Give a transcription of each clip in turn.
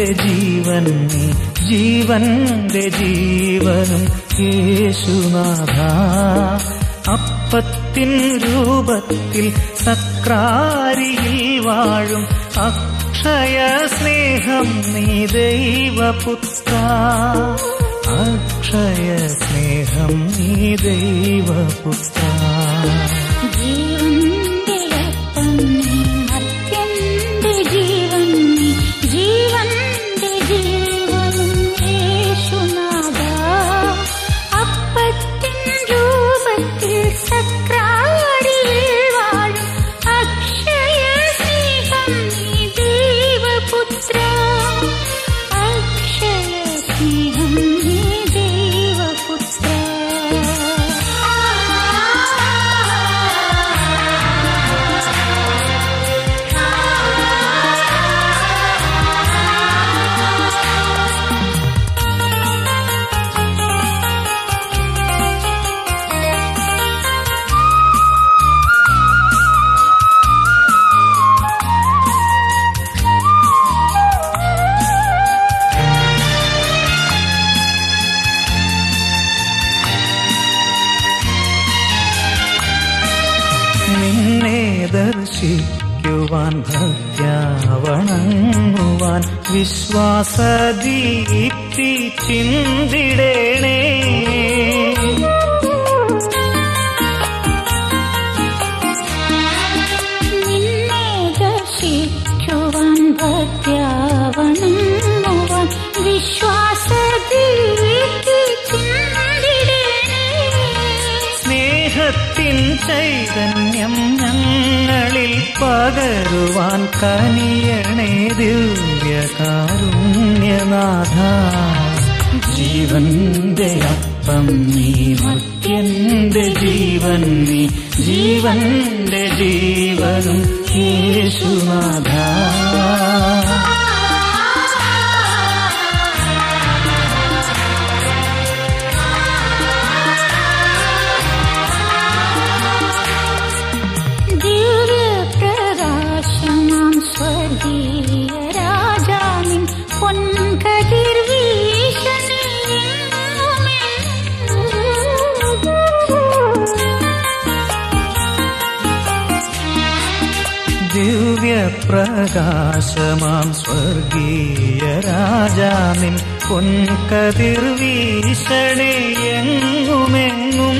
ജീവന്റെ ജീവൻ നീ ജീവന്റെ ജീവനും യേശുനാഥ അപ്പത്തിൻ രൂപത്തിൽ സക്രാരിയിൽ വാഴും അക്ഷയ സ്നേഹം നീ ദൈവപുത്ര അക്ഷയ സ്നേഹം നീ ദൈവപുത്ര ജീവന്റെ അപ്പം നീ മർത്യന്റെ ജീവൻ നീ ജീവന്റെ ജീവനും യേശുനാഥ അപ്പത്തിൻ രൂപത്തിൽ സക്രാരിയിൽ വാഴും അക്ഷയ സ്നേഹം നീ ദൈവപുത്ര അക്ഷയ സ്നേഹം നീ നിന്നെ ദർശിക്കുവാൻ ഭക്യാവണങ്ങുവാൻ വിശ്വാസദീപ്തി ചിന്തിടേണേ നിന്നെ ദർശിക്കുവാൻ ഭക്യാവണങ്ങുവാൻ വിശ്വാസദീപ്തി ചിന്തിടേണേ സ്നേഹത്തിൻ ചൈതന്യം ഞങ്ങളിൽ പകരുവാൻ കനിയണേ ദിവ്യകാരുണ്യനാഥ ജീവന്റെ അപ്പം നീ മത്യന്റെ ജീവൻ നീ ജീവന്റെ ജീവനും യേശുനാഥ ദിവ്യപ്രകാശമാം സ്വർഗീയ രാജാവിൻ പൊൻകതിർ ദിവ്യപ്രകാശമാം സ്വർഗീയ രാജാനിൻ പൊൻകതിർ വീശണേ എങ്ങുമെങ്ങും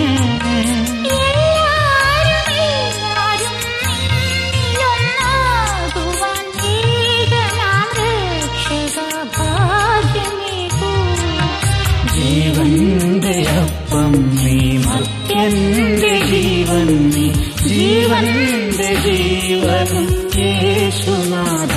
ജീവന്റെ അപ്പം നീ മത്യന്റെ ജീവൻ നീ ജീവന്റെ ജീവനും യേശുനാഥ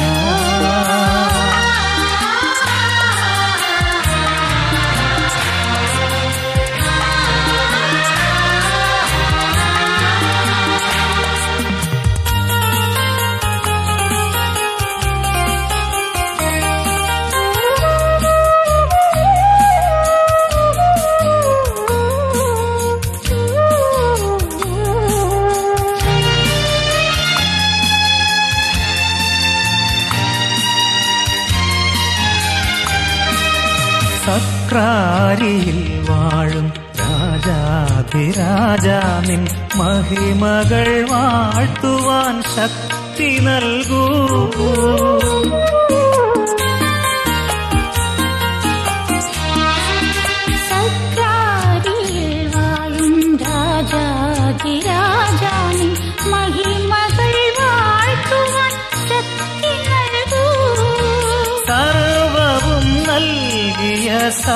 സക്രാരിയിൽ വാഴും രാജാധിരാജാനിൻ മഹിമകൾ വാഴ്ത്തുവാൻ ശക്തി നൽകൂ സക്രാരിയിൽ വാഴും രാജാതിരാജാവിൻ മഹിമകൾ വാഴ്ത്തുവാൻ ശക്തി നൽകൂ സർവവും നൽകിയ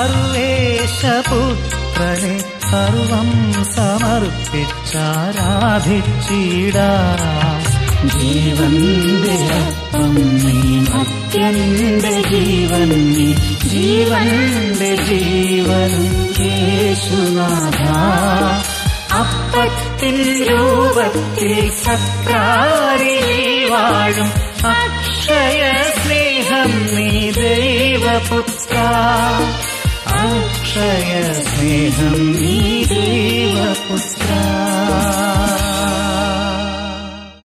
സർവേശപുത്രനെ സർവം സമർപ്പിച്ചാരാധിച്ചിടാം ജീവന്റെ അപ്പം നീ മത്യന്റെ ജീവൻ നീ ജീവന്റെ ജീവൻ യേശുനാഥ അപ്പത്തിൻ രൂപത്തിൽ സക്രാരിയിൽ വാഴും അക്ഷയ സ്നേഹം നീ ദൈവപുത്ര അക്ഷയ സ്നേഹം നീ ദൈവപുത്ര